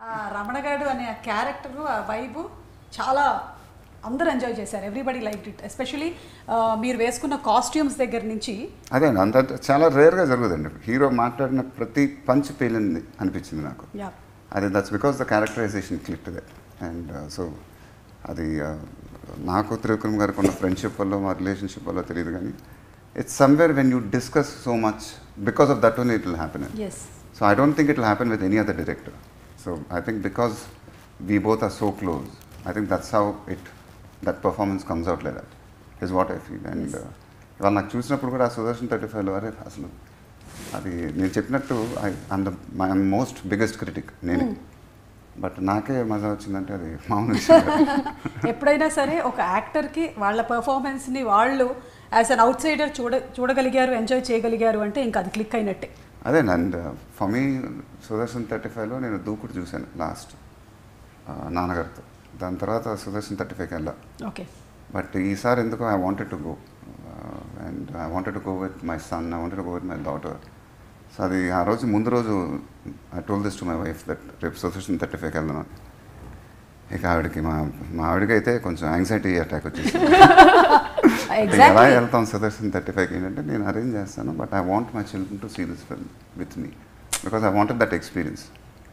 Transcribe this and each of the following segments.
ఆ రమణగాడు అనే క్యారెక్టర్ ఆ వైబు చాలా అందరూ ఎంజాయ్ చేశారు ఎవ్రీబడి లైక్ ఇట్ ఎస్పెషలీ మీరు వేసుకున్న కాస్ట్యూమ్స్ దగ్గర నుంచి అదే అండి అంత చాలా రేర్గా జరుగుతుందండి హీరో మాట్లాడిన ప్రతి పంచ్ పేలింది అనిపించింది నాకు యా అది that's because the characterization click that and so అది uh, నాకు త్రివిక్రమ్ గారికి ఉన్న ఫ్రెండ్షిప్ వల్ల మా రిలేషన్షిప్ వల్ల తెలియదు కానీ it's somewhere when you discuss so much because of that only it will happen yes so I don't think it will happen with any other director so I think because we both are so close I think that's how it that performance comes out like that is what I feel and ఇవాళ నాకు చూసినప్పుడు కూడా ఆ Sudarshan thirty ఫైవ్లో అరే అసలు అది నేను చెప్పినట్టు I and my most biggest critic నేనే బట్ నాకే మజా వచ్చిందంటే అది మామూలు విషయం కాదు. ఎప్పుడైనా సరే ఒక యాక్టర్కి వాళ్ళ పర్ఫార్మెన్స్ని వాళ్ళు యాజ్ అన్ అవుట్ సైడర్ చూడ చూడగలిగారు ఎంజాయ్ చేయగలిగారు అంటే ఇంకా అది క్లిక్ అయినట్టే అదే and for me Sudarshan thirty ఫైవ్లో నేను దూకుడు చూశాను లాస్ట్ నాన్నగారితో దాని తర్వాత సుదర్శన్ థర్టీ ఫైవ్కి వెళ్ళా ఓకే బట్ ఈసారి ఎందుకో I wanted to go and I wanted to go with my son I wanted to go with my daughter so అది ఆ రోజు ముందు రోజు I told this to my wife that రేపు సుదర్శన్ థర్టీ ఫైవ్కి వెళ్దాను ఇక ఆవిడకి మా మా ఆవిడకి అయితే కొంచెం యాంగ్జైటీ అటాక్ వచ్చేసి ఎలా ఎగ్జాక్ట్లీ వెళ్తాం సుదర్శన్ థర్టీ ఫైవ్కి ఏంటంటే నేను అరేంజ్ చేస్తాను but I want my children to see this film with me because I wanted that experience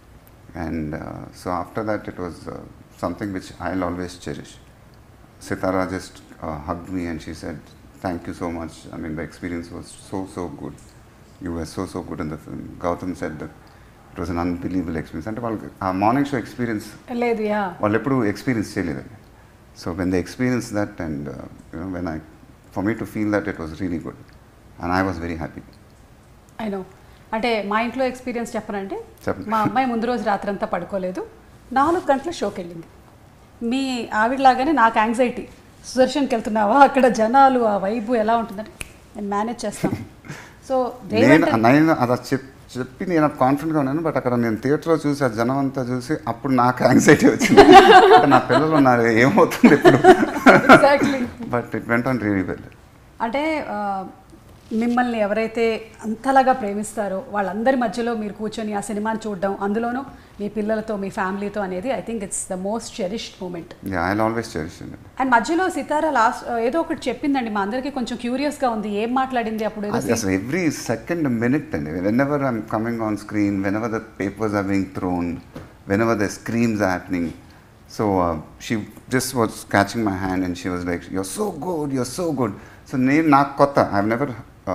and so after that it was something which I always cherish Sitara just uh, hugged me and she said, Thank you so much. I mean, the experience was so, so good. You were so, so good in the film. Gautam said that it was an unbelievable experience. అంటే వాళ్ళకి ఆ morning show experience లేదు yeah వాళ్ళు ఎప్పుడు experience చేయలేదండి so when the experience that and you know when I for me to feel that it was really good and I was very happy I know అంటే మా ఇంట్లో ఎక్స్పీరియన్స్ చెప్పనంటే చెప్పండి. మా అమ్మాయి ముందు రోజు రాత్రంతా పడుకోలేదు నాలుగు గంటల షోకి వెళ్ళింది మీ ఆవిడలాగానే నాకు యాంగ్జైటీ సుదర్శన్కి వెళ్తున్నావా అక్కడ జనాలు ఆ వైబు ఎలా ఉంటుందంటే నేను మేనేజ్ చేస్తాను సో నేను నేను అది చెప్ చెప్పి నేను కాన్ఫిడెంట్గా ఉన్నాను బట్ అక్కడ నేను థియేటర్లో చూసి ఆ జనం అంతా చూసి అప్పుడు నాకు యాంగ్జైటీ వచ్చింది అంటే నా పిల్లలు ఉన్నారు ఏమవుతుంది ఇప్పుడు exactly but it went on really well అంటే ఆ, మిమ్మల్ని ఎవరైతే అంతలాగా ప్రేమిస్తారో వాళ్ళందరి మధ్యలో మీరు కూర్చొని ఆ సినిమాని చూడడం అందులోనూ మీ పిల్లలతో మీ ఫ్యామిలీతో అనేది I think it's the most cherished moment I always cherish అండి అండ్ మధ్యలో సితార లాస్ట్ ఏదో ఒకటి చెప్పిందండి మా అందరికీ కొంచెం క్యూరియస్గా ఉంది ఏం మాట్లాడింది అప్పుడు ఏదో అది అసలు ఎవ్రీ సెకండ్ మినిట్ అండి whenever I'm coming on screen whenever the papers are being thrown whenever the screams are happening so she just was catching my hand and she was like you're so good you're so good so నేను నాకు కొత్త I never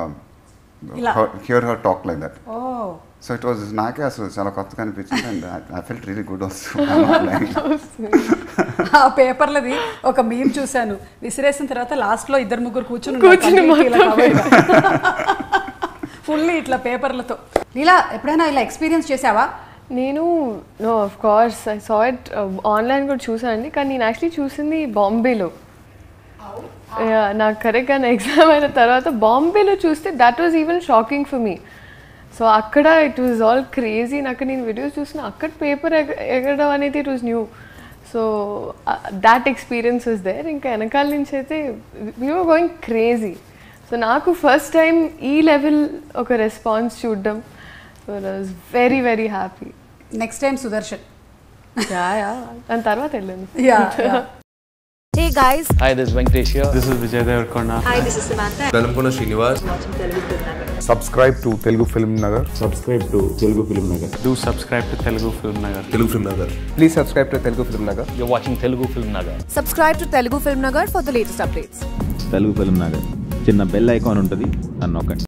ఇలా. Hear her talk like that oh so it was నాకే అసలు చాలా కొత్తగా అనిపించింది and I felt really good also ఆ పేపర్లది ఒక మీమ్ చూశాను విసిరేసిన తర్వాత లాస్ట్లో ఇద్దరు ముగ్గురు కూర్చుని కూర్చుని ఫుల్ ఇట్లా పేపర్లతో ఇలా ఎప్పుడైనా ఇలా ఎక్స్పీరియన్స్ చేసావా నేను no of course I saw it online కూడా చూసానండి కానీ నేను యాక్చువల్లీ చూసింది బాంబేలో Yeah, నాకు కరెక్ట్గా నా ఎగ్జామ్ అయిన తర్వాత బాంబేలో చూస్తే that was even shocking for me so అక్కడ ఇట్ వాజ్ ఆల్ క్రేజీ నాకు నేను వీడియోస్ చూసిన అక్కడ పేపర్ ఎగరడం అనేది it was new so that experience was there ఇంకా వెనకాల నుంచి అయితే వీఆర్ గోయింగ్ క్రేజీ సో నాకు ఫస్ట్ టైం ఈ లెవెల్ ఒక రెస్పాన్స్ చూడడం so was very very happy next time Sudarshan yeah yeah దాని తర్వాత వెళ్ళాను yeah Hey guys, Hi, this is Venkatesh here. This is Vijay Devarkonda. hi, this is Samantha. వెలంపున Srinivas subscribe to Telugu Film Nagar. subscribe to Telugu Film Nagar. Do subscribe to Telugu Film Nagar. Telugu film Nagar Please subscribe to Telugu Film Nagar. You're watching Telugu Film Nagar. Subscribe to Telugu Film Nagar for the latest updates. Telugu film Nagar చిన్న bell icon ఉంటుంది నన్ను నొక్కండి